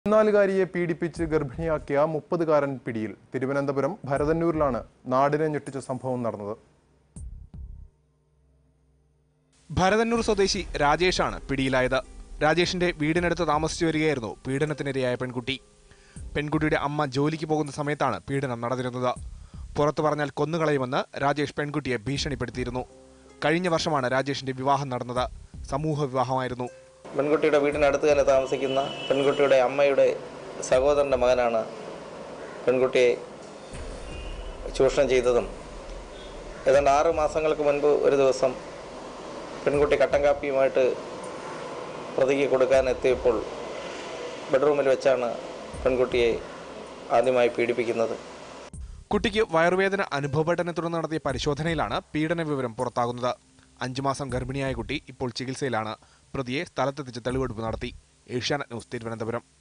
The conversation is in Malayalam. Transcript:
പതിനാലുകാരിയെ പീഡിപ്പിച്ച് ഗർഭിണിയാക്കിയ മുപ്പതുകാരൻ പിടിയിൽ തിരുവനന്തപുരം ഭരതന്നൂരിലാണ് നാടിനെ ഞെട്ടിച്ച സംഭവം നടന്നത് ഭരതന്നൂർ സ്വദേശി രാജേഷാണ് പിടിയിലായത് രാജേഷിന്റെ വീടിനടുത്ത് താമസിച്ചു വരികയായിരുന്നു പീഡനത്തിനിരയായ പെൺകുട്ടി പെൺകുട്ടിയുടെ അമ്മ ജോലിക്ക് പോകുന്ന സമയത്താണ് പീഡനം നടന്നിരുന്നത് പുറത്തു പറഞ്ഞാൽ കൊന്നുകളയുമെന്ന് രാജേഷ് പെൺകുട്ടിയെ ഭീഷണിപ്പെടുത്തിയിരുന്നു കഴിഞ്ഞ വർഷമാണ് രാജേഷിന്റെ വിവാഹം നടന്നത് സമൂഹ വിവാഹമായിരുന്നു പെൺകുട്ടിയുടെ വീടിനടുത്ത് തന്നെ താമസിക്കുന്ന പെൺകുട്ടിയുടെ അമ്മയുടെ സഹോദരൻ്റെ മകനാണ് പെൺകുട്ടിയെ ചൂഷണം ചെയ്തതും ഏതാണ്ട് ആറ് മാസങ്ങൾക്ക് മുൻപ് ഒരു ദിവസം പെൺകുട്ടി കട്ടൻ കാപ്പിയുമായിട്ട് പ്രതിക്ക് കൊടുക്കാൻ എത്തിയപ്പോൾ ബെഡ്റൂമിൽ വെച്ചാണ് പെൺകുട്ടിയെ ആദ്യമായി പീഡിപ്പിക്കുന്നത് കുട്ടിക്ക് വയറുവേദന അനുഭവപ്പെട്ടതിനെ തുടർന്ന് നടത്തിയ പരിശോധനയിലാണ് പീഡന വിവരം പുറത്താകുന്നത് അഞ്ചു മാസം ഗർഭിണിയായ കുട്ടി ഇപ്പോൾ ചികിത്സയിലാണ് പ്രതിയെ സ്ഥലത്തെത്തിച്ച് തെളിവെടുപ്പ് നടത്തി ഏഷ്യാനെറ്റ് ന്യൂസ് തിരുവനന്തപുരം